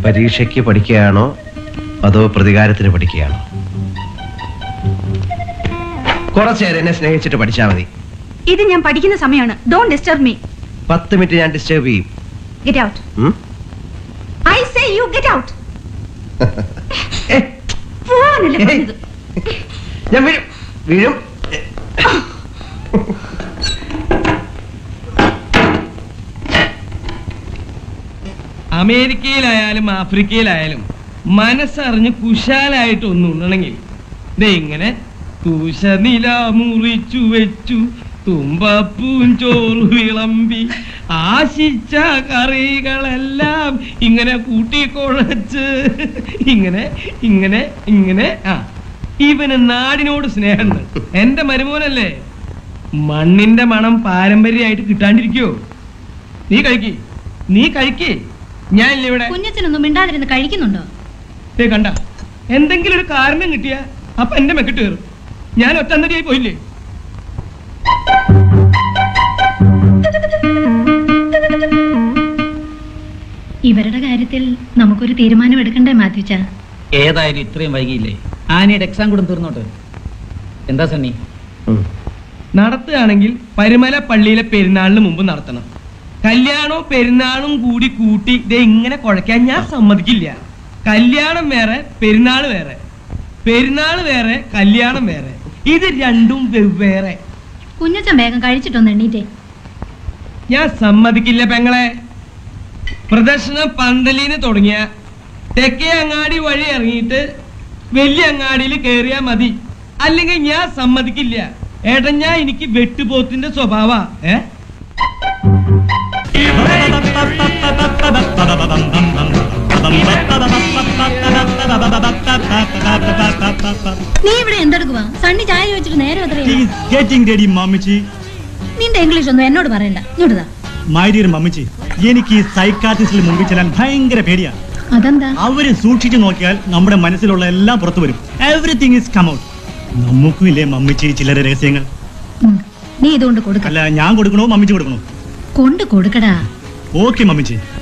പരീക്ഷയ്ക്ക് പഠിക്കുകയാണോ അതോ പ്രതികാരത്തിന് പഠിക്കുകയാണോ കുറച്ചേരം എന്നെ സ്നേഹിച്ചിട്ട് പഠിച്ചാൽ മതി ഇത് ഞാൻ പഠിക്കുന്ന സമയമാണ് ഡോണ്ട് ഡിസ്റ്റർബ് മീ പത്ത് മിനിറ്റ് ഞാൻ ഡിസ്റ്റർബ് ചെയ്യും ഗെറ്റ് ഔട്ട് ഉം? I say you get out ഏ, പോവാനല്ലേ ഏയ്. പറഞ്ഞത് ഞാൻ വീഴും വീഴും ഏ, അമേരിക്കയിലായാലും ആഫ്രിക്കയിലായാലും മനസ്സറിഞ്ഞ് കുശാലായിട്ട് ഒന്ന് ഉണ്ണണമെങ്കിൽ ദേ ഇങ്ങനെ തൂശനില മുറിച്ചു വെച്ചു തുമ്പപ്പൂൻ ചോറ് വിളമ്പി ആശിച്ച കറികളെല്ലാം ഇങ്ങനെ കൂട്ടിക്കുഴച്ച് ഇങ്ങനെ ഇങ്ങനെ ഇങ്ങനെ ആ ഇവന് നാടിനോട് സ്നേഹമുണ്ട് എന്റെ മരുമോനല്ലേ മണ്ണിന്റെ മണം പാരമ്പര്യമായിട്ട് കിട്ടാണ്ടിരിക്കോ നീ കഴിക്ക് നീ കഴിക്ക് ഞാൻ ഇല്ല ഇവിടെ കുഞ്ഞച്ചനൊന്നും മിണ്ടാതിരുന്ന് കഴിക്കുന്നുണ്ടോ ദേ കണ്ട എന്തെങ്കിലും ഒരു കാരണം കിട്ടിയ അപ്പൊ എന്റെ മെക്കിട്ട് കയറും ഞാൻ ഒറ്റന്നടിയായി പോയില്ലേ ഇവരുടെ കാര്യത്തിൽ നമുക്കൊരു തീരുമാനം എടുക്കണ്ടേ മാത്യുച്ച ഏതായാലും ഇത്രയും വൈകിയില്ലേ ആനയുടെ എക്സാം കൂടെ തീർന്നോട്ട് എന്താ സണ്ണി ഉം. നടത്തുകയാണെങ്കിൽ പരുമല പള്ളിയിലെ പെരുന്നാളിന് മുമ്പ് നടത്തണം കല്യാണവും പെരുന്നാളും കൂടി കൂട്ടി ദേ ഇങ്ങനെ കുഴയ്ക്കാൻ ഞാൻ സമ്മതിക്കില്ല കല്യാണം വേറെ പെരുന്നാൾ വേറെ പെരുന്നാൾ വേറെ കല്യാണം വേറെ ഇത് രണ്ടും വെവ്വേറെ കുഞ്ഞച്ചൻ വേഗം കഴിച്ചിട്ടൊന്ന് എണ്ണീറ്റേ ഞാൻ സമ്മതിക്കില്ല പെങ്ങളെ പ്രദർശനം പന്തലിന് തുടങ്ങിയ തെക്കേ അങ്ങാടി വഴി ഇറങ്ങിയിട്ട് വലിയ അങ്ങാടിയിൽ കയറിയാ മതി അല്ലെങ്കിൽ ഞാൻ സമ്മതിക്കില്ല ഏട്ടൻ ഞാൻ എനിക്ക് വെട്ടുപോത്തിന്റെ സ്വഭാവ ഏ നീ ഇവിടെ എന്തെടുക്കുവാ സണ്ണി ചായ ചോദിച്ചിട്ട് നേരെ എത്രയാ He is getting ready, മമ്മിച്ചി നിന്റെ ഇംഗ്ലീഷ് ഒന്നും എന്നോട് പറയണ്ട ഇങ്ങോട്ടാ മൈ ഡിയർ മമ്മിച്ചി എനിക്ക് ഈ സൈക്കാട്രിസ്റ്റിൽ മുമ്പിൽ ചെല്ലാൻ ഭയങ്കര പേടിയാ അതെന്താ അവര് സൂക്ഷിച്ചു നോക്കിയാൽ നമ്മുടെ മനസ്സിലുള്ള എല്ലാം പുറത്തു വരും എവറിങ് ഇസ് കം ഔട്ട് നമുക്കും ഇല്ലേ മമ്മിച്ചി ചില രഹസ്യങ്ങൾ ഉം, നീ ഇതുകൊണ്ട് കൊടുക്ക അല്ല ഞാൻ കൊടുക്കണോ മമ്മിച്ചി കൊടുക്കണോ കൊണ്ട് കൊടുക്കടാ ഓക്കെ മമ്മിച്ചി